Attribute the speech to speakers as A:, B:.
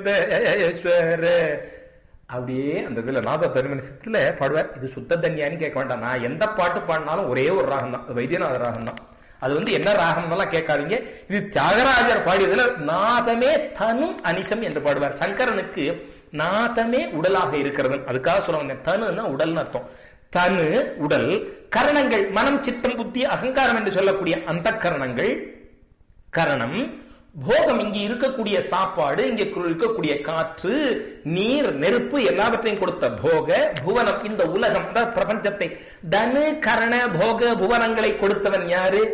A: சுத்தேஸ்வர அப்படியே அந்த இதுல நாத தருமனிசத்துல பாடுவார் இது சுத்த தன்யான்னு கேட்க வேண்டாம் நான் எந்த பாட்டு பாடினாலும் ஒரே ஒரு ராகம் தான் அது வைத்தியநாத ராகம் தான் அது வந்து என்ன ராகம்லாம் கேட்காதீங்க இது தியாகராஜர் பாடியதுல நாதமே தனும் அனிசம் என்று பாடுவார் சங்கரனுக்கு நாதமே உடலாக இருக்கிறது அதுக்காக சொல்லுவாங்க தனுன்னா உடல்னு அர்த்தம் தனு உடல் கரணங்கள் மனம் சித்தம் புத்தி அகங்காரம் என்று சொல்லக்கூடிய அந்த கரணங்கள் கரணம் போகம் இங்க இருக்கக்கூடிய சாப்பாடு இங்க இருக்கக்கூடிய காற்று நீர் நெருப்பு எல்லாவற்றையும் கொடுத்த போக புவனம் இந்த உலகம் அதாவது பிரபஞ்சத்தை தனு கரண போக புவனங்களை கொடுத்தவன் யாரு